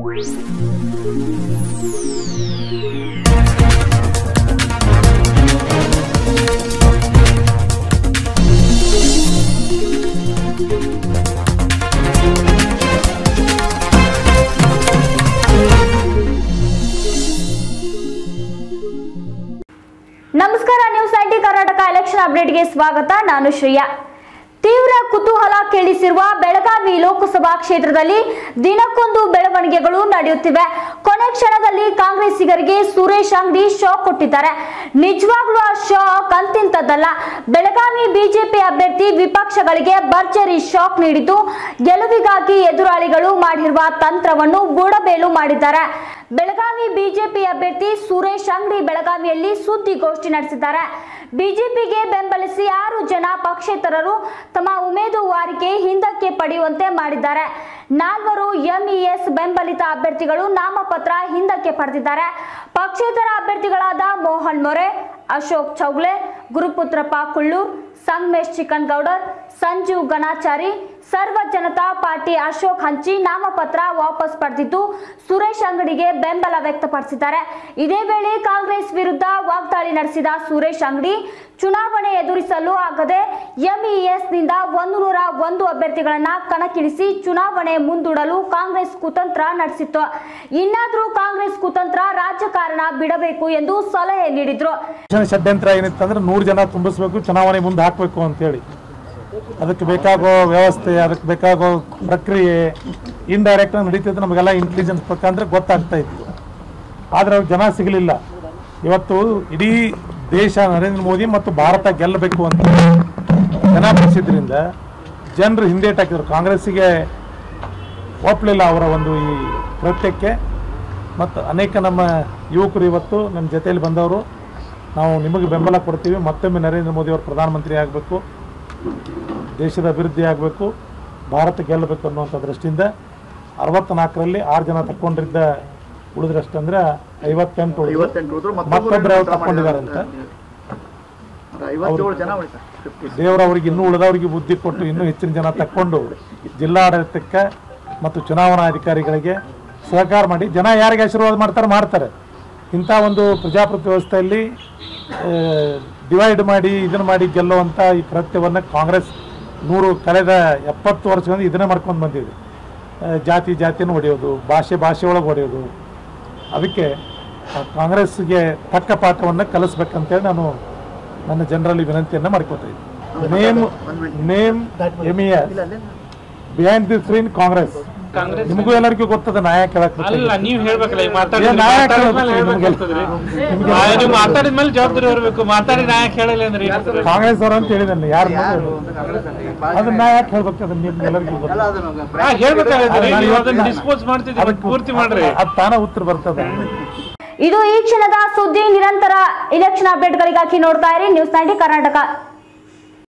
ನಮಸ್ಕಾರ news ninety Karnataka election ಅಪ್ಡೇಟ್ಗೆ ಸ್ವಾಗತ ನಾನು ಶ್ರೇಯಾ ತೀವ್ರ ಕುತೂಹಲ ಕೇಳಿಸಿರುವ ಬೆಳಗಾವಿ ಲೋಕಸಭಾ ಕ್ಷೇತ್ರದಲ್ಲಿ ದಿನಕ್ಕೊಂದು ಬೆಳವಣಿಗೆಗಳು ನಡೆಯುತ್ತಿವೆ ಕೊನೆ ಕ್ಷಣದಲ್ಲಿ ಕಾಂಗ್ರೆಸ್ಸಿಗರಿಗೆ ಸುರೇಶ್ ಅಂಗಡಿ ಶಾಕ್ ಕೊಟ್ಟಿದ್ದಾರೆ ನಿಜವಾಗ್ಲೂ ಆ ಶಾಕ್ ಅಂತಿಂತದ್ದಲ್ಲ ಬೆಳಗಾವಿ ಬಿಜೆಪಿ ಅಭ್ಯರ್ಥಿ ವಿಪಕ್ಷಗಳಿಗೆ ಭರ್ಜರಿ ಶಾಕ್ ನೀಡಿದ್ದು ಗೆಲುವಿಗಾಗಿ ಎದುರಾಳಿಗಳು ಮಾಡಿರುವ ತಂತ್ರವನ್ನು ಬುಡಬೇಲು ಮಾಡಿದ್ದಾರೆ ಬೆಳಗಾವಿ ಬಿಜೆಪಿ ಅಭ್ಯರ್ಥಿ ಸುರೇಶ್ ಅಂಗಡಿ ಬೆಳಗಾವಿಯಲ್ಲಿ ಸುದ್ದಿಗೋಷ್ಠಿ ನಡೆಸಿದ್ದಾರೆ ಬಿಜೆಪಿಗೆ ಬೆಂಬಲಿಸಿ ಆರು ಜನ ಪಕ್ಷೇತರರು ತಮ್ಮ ಉಮೇದುವಾರಿಕೆ ಹಿಂದಕ್ಕೆ ಪಡೆಯುವಂತೆ ಮಾಡಿದ್ದಾರೆ ನಾಲ್ವರು ಎಂಇಎಸ್ ಬೆಂಬಲಿತ ಅಭ್ಯರ್ಥಿಗಳು ನಾಮಪತ್ರ ಹಿಂದಕ್ಕೆ ಪಡೆದಿದ್ದಾರೆ ಪಕ್ಷೇತರ ಅಭ್ಯರ್ಥಿಗಳಾದ ಮೋಹನ್ ಮೊರೆ ಅಶೋಕ್ ಚೌಗ್ಲೆ ಗುರುಪುತ್ರಪ್ಪ ಕುಳ್ಳೂರ್ ಸಂಗಮೇಶ್ ಚಿಕ್ಕನ್ಗೌಡರ್ ಸಂಜೀವ್ ಗಣಾಚಾರಿ ಸರ್ವ ಜನತಾ ಪಾರ್ಟಿ ಅಶೋಕ್ ಹಂಚಿ ನಾಮಪತ್ರ ವಾಪಸ್ ಪಡೆದಿದ್ದು ಸುರೇಶ್ ಅಂಗಡಿಗೆ ಬೆಂಬಲ ವ್ಯಕ್ತಪಡಿಸಿದ್ದಾರೆ ಇದೇ ವೇಳೆ ಕಾಂಗ್ರೆಸ್ ವಿರುದ್ಧ ವಾಗ್ದಾಳಿ ನಡೆಸಿದ ಸುರೇಶ್ ಅಂಗಡಿ ಚುನಾವಣೆ ಎದುರಿಸಲು ಆಗದೆ ಎಂಇಎಸ್ ನಿಂದ ಒಂದು ನೂರ ಒಂದು ಅಭ್ಯರ್ಥಿಗಳನ್ನ ಕಣಕ್ಕಿಳಿಸಿ ಚುನಾವಣೆ ಮುಂದೂಡಲು ಕಾಂಗ್ರೆಸ್ ಕುತಂತ್ರ ನಡೆಸಿತ್ತು ಇನ್ನಾದ್ರೂ ಕಾಂಗ್ರೆಸ್ ಕುತಂತ್ರ ರಾಜಕಾರಣ ಬಿಡಬೇಕು ಎಂದು ಸಲಹೆ ನೀಡಿದ್ರು ಎಲೆಕ್ಷನ್ ಷಡ್ಯಂತ್ರ ಏನಿತ್ತಂದ್ರೆ ನೂರು ಜನ ತುಂಬಿಸ್ಬೇಕು ಚುನಾವಣೆ ಮುಂದೆ ಹಾಕಬೇಕು ಅಂತೇಳಿ ಅದಕ್ಕೆ ಬೇಕಾಗೋ ವ್ಯವಸ್ಥೆ ಅದಕ್ಕೆ ಬೇಕಾಗೋ ಪ್ರಕ್ರಿಯೆ ಇಂಡೈರೆಕ್ಟ್ ನಡೀತಿದ್ದು ನಮಗೆಲ್ಲ ಇಂಟೆಲಿಜೆನ್ಸ್ ಪ್ರಕಾರ ಗೊತ್ತಾಗ್ತಾ ಇತ್ತು ಆದರೆ ಅವ್ರಿಗೆ ಜನ ಸಿಗಲಿಲ್ಲ ಇವತ್ತು ಇಡೀ ದೇಶ ನರೇಂದ್ರ ಮೋದಿ ಮತ್ತು ಭಾರತ ಗೆಲ್ಲಬೇಕು ಅಂತ ಜನ ಬಯಸಿದ್ರಿಂದ ಜನರು ಹಿಂದೇಟ್ ಹಾಕಿದ್ರು ಕಾಂಗ್ರೆಸ್ಸಿಗೆ ಒಪ್ಪಲಿಲ್ಲ ಅವರ ಒಂದು ಈ ಕೃತ್ಯಕ್ಕೆ ಮತ್ತು ಅನೇಕ ನಮ್ಮ ಯುವಕರು ಇವತ್ತು ನಮ್ಮ ಜೊತೆಯಲ್ಲಿ ಬಂದವರು ನಾವು ನಿಮಗೆ ಬೆಂಬಲ ಕೊಡ್ತೀವಿ ಮತ್ತೊಮ್ಮೆ ನರೇಂದ್ರ ಮೋದಿ ಅವರು ಪ್ರಧಾನಮಂತ್ರಿ ಆಗಬೇಕು ದೇಶದ ಅಭಿವೃದ್ಧಿ ಆಗಬೇಕು ಭಾರತ ಗೆಲ್ಲಬೇಕು ಅನ್ನುವಂಥ ದೃಷ್ಟಿಯಿಂದ ಅರವತ್ತ್ನಾಲ್ಕರಲ್ಲಿ ಆರು ಜನ ತಕ್ಕೊಂಡಿದ್ದ ಉಳಿದ್ರಷ್ಟಂದ್ರೆ ಐವತ್ತೆಂಟು ಉಳಿದ್ರು. ಐವತ್ತೆಂಟು ಉಳಿದ್ರು, ಮತ್ತೊಬ್ಬರು ಅವ್ರು ಮತ್ತೊಬ್ಬರು ತಕ್ಕೊಂಡಿದಾರಂತೆ ಅಂದ್ರೆ ಐವತ್ತೇಳು ಜನ ಉಳಿತಾರೆ ಫಿಫ್ಟಿ ದೇವರವರಿಗೆ ಇನ್ನೂ ಉಳಿದವರಿಗೆ ಬುದ್ಧಿ ಕೊಟ್ಟು ಇನ್ನೂ ಹೆಚ್ಚಿನ ಜನ ತಕ್ಕೊಂಡು ಜಿಲ್ಲಾಡಳಿತಕ್ಕೆ ಮತ್ತು ಚುನಾವಣಾ ಅಧಿಕಾರಿಗಳಿಗೆ ಸಹಕಾರ ಮಾಡಿ ಜನ ಯಾರಿಗೆ ಆಶೀರ್ವಾದ ಮಾಡ್ತಾರೆ ಮಾಡ್ತಾರೆ ಇಂಥ ಒಂದು ಪ್ರಜಾಪ್ರಭುತ್ವ ವ್ಯವಸ್ಥೆಯಲ್ಲಿ ಡಿವೈಡ್ ಮಾಡಿ ಇದನ್ನು ಮಾಡಿ ಗೆಲ್ಲುವಂಥ ಈ ಕೃತ್ಯವನ್ನು ಕಾಂಗ್ರೆಸ್ ನೂರು ಕಳೆದ ಎಪ್ಪತ್ತು ವರ್ಷದಿಂದ ಇದನ್ನೇ ಮಾಡ್ಕೊಂಡು ಬಂದಿದೆ ಆ, ಜಾತಿ ಜಾತಿನೂ ಹೊಡೆಯೋದು ಭಾಷೆ ಭಾಷೆ ಒಳಗೆ ಹೊಡೆಯೋದು ಅದಕ್ಕೆ ಆ, ಕಾಂಗ್ರೆಸ್ಗೆ ತಕ್ಕ ಪಾಠವನ್ನು ಕಲಿಸ್ಬೇಕಂತೇಳಿ ನಾನು ನನ್ನ ಜನರಲ್ಲಿ ವಿನಂತಿಯನ್ನು ಮಾಡ್ಕೊತಾ ಇದ್ದೀನಿ name name M E S ಇಲ್ಲ ಅಲ್ಲೇ ಬಿಹೈಂಡ್ ದಿ ಸ್ಕ್ರೀನ್ ಕಾಂಗ್ರೆಸ್ ನಿಮಗೂ ಎಲ್ಲರಿಗೂ ಗೊತ್ತದ ನಾ ಯಾಕೆ ಹೇಳಕ್ ಅಲ್ಲ ನೀವ್ ಹೇಳ್ಬೇಕಲ್ಲ ಈಗ ಏನ್ ನಾ ಯಾಕೆ ಮಾತಾಡಿದ್ಮೇಲೆ ಹೇಳ್ಬೇಕು ಹೇಳ್ಬೇಕಾಗ್ತದ್ರಿ ನಿಮ್ಗೆ? ಆ, ನೀವು ಮಾತಾಡಿದ್ಮೇಲೆ ಜವಾಬ್ದಾರಿ ಹೊರಬೇಕು ಮಾತಾಡಿ ನಾ ಯಾಕೆ ಹೇಳಿಲ್ಲ ಅಂದ್ರೆ ಏನ್ ಹೇಳ್ತಾರೆ? ಕಾಂಗ್ರೆಸ್ ಅವರು ಅಂತ ಹೇಳಿದಾನೆ ಯಾರು ಯಾರು ಒಂದು ಕಾಂಗ್ರೆಸ್ ಅಲ್ಲಿ ಭಾಳ ಅದನ್ನ ನಾ ಯಾಕೆ ಹೇಳ್ಬೇಕು ಅದನ್ನ ನಿಮ್ಗೆ ಎಲ್ಲರಿಗೂ ಗೊತ್ತು ಅಲ್ಲ ಅದನ್ನು ಹಾ, ಹೇಳ್ಬೇಕಾಗಿದ್ರಿ ನಾನು ನೀವು ಇವತ್ತು ಅದನ್ನ ನಾನು- ಡಿಸ್ಪೋಸ್ ಮಾಡ್ತಿದ್ದೀರಿ ಅದಕ್ಕೆ ಪೂರ್ತಿ ಮಾಡ್ರಿ ಅದು ತಾನ ಉತ್ತರ ಬರ್ತದೆ ಇದು ಈ ಕ್ಷಣದ ಸುದ್ದಿ ನಿರಂತರ ಇಲೆಕ್ಷನ್ ಅಪ್ಡೇಟ್ಗಳಿಗಾಗಿ ನೋಡ್ತಾ ಇರಿ ನ್ಯೂಸ್ ನೈಂಟಿ ಕರ್ನಾಟಕ